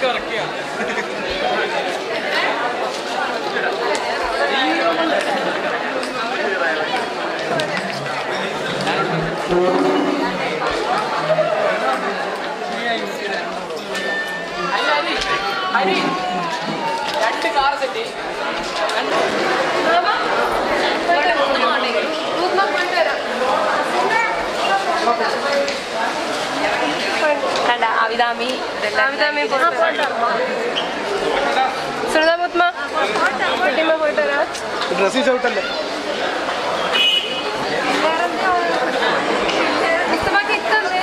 രണ്ട് car set കണ്ട അവിതാമി അവിതാമി സുനിത മുത്മ കുട്ടിമ്മ പോയിട്ട് വരാം ഡ്രസ്സിങ് ചവിട്ടല്ലേ മുസ്തഫക്ക് ഇത്തന്നെ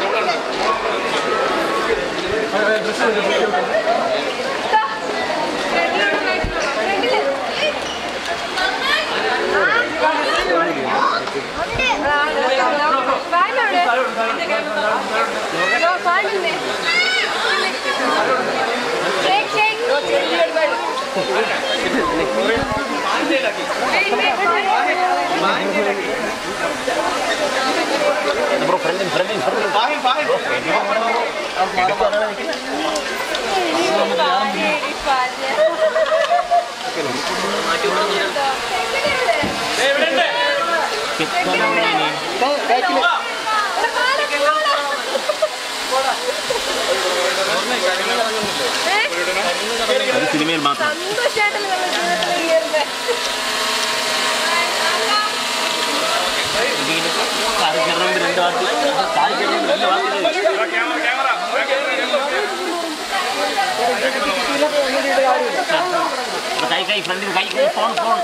സിനിമയിൽ മാത്രം സന്തോഷമായിട്ടല്ലേ നമ്മൾ ജീവിതത്തിൽ ഇങ്ങനെ കാറി കയറണമെങ്കിൽ രണ്ട് വാക്ക് കാറി കയറണമെങ്കിൽ രണ്ട് വാക്ക് അപ്പൊ കൈ കൈ ഫ്രണ്ടിൽ കൈ കൈ ഫോൺ ഫോൺ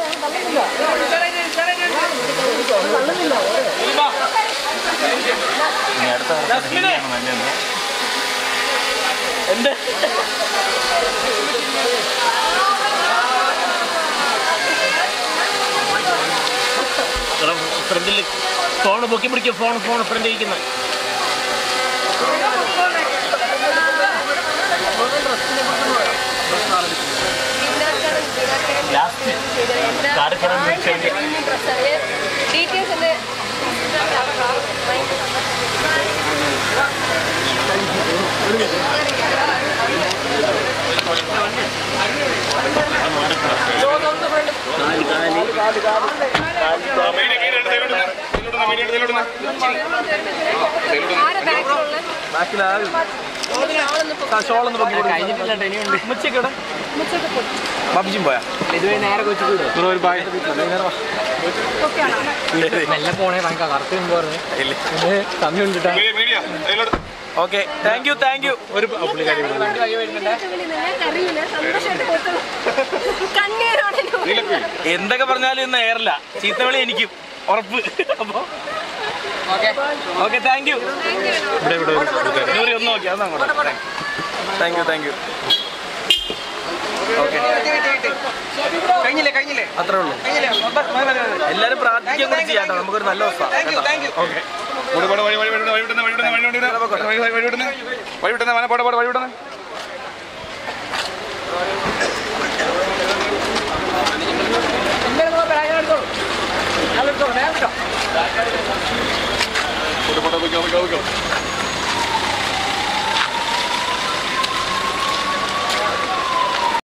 ഇനി അടുത്ത വർഷം ഹിന്ദിയാണ് നല്ലത് എന്ത് ഫ്രണ്ടിൽ ഫോൺ പൊക്കി പിടിക്കും ഫോൺ ഫോൺ ഫ്രണ്ടിൽ ഇരിക്കുന്നത് ലാസ്റ്റ് കാറി കയറാൻ ഡീറ്റെയിൽസിന്റെ ആരെ ബാക്കിലുള്ള ബാക്കിൽ ഷോളൊന്ന് പൊക്കി കഴിഞ്ഞിട്ടില്ല ഇനിയുണ്ട് ഉച്ചയ്ക്കടെ മുച്ചൊക്കെ പോയി ബാബിജിയും പോയാ ഇതുവരെ നേരെ കൊച്ചു കൂടും ഒരു ബായ് മെല്ലെ പോണേ ഭയങ്കര കറുത്ത് മുമ്പ് സമയം ഉണ്ട് okay thank you thank you ഒരു പുള്ളിക്കാരി വണ്ടി വഴി വരുന്നുണ്ട് അറിയില്ല സന്തോഷമായിട്ട് കൊടുത്തു കണ്ണീരോടെ എന്തൊക്കെ പറഞ്ഞാലും ഇന്ന് എയറില്ല ചീത്തവിളി എനിക്കും ഉറപ്പ് അപ്പൊ ഓക്കെ താങ്ക് യു ഇവിടെ ഇവിടെ നൂറി ഒന്ന് നോക്കി അതാണ് അങ്ങോട്ട് thank you thank you okay കഴിഞ്ഞില്ലേ കഴിഞ്ഞില്ലേ അത്രേ ഉള്ളൂ എല്ലാരും പ്രാർത്ഥിക്കാൻ കൂടി ചെയ്യാട്ടോ നമുക്കൊരു നല്ല ദിവസം ഓക്കെ വഴി വിടുന്ന വഴി വിടുന്ന വഴി വിടുന്ന വഴി വിടുന്ന വഴി വിടുന്ന വഴി വിടുന്ന വഴി വിടുന്ന വഴി വിടുന്ന വഴി വിടുന്ന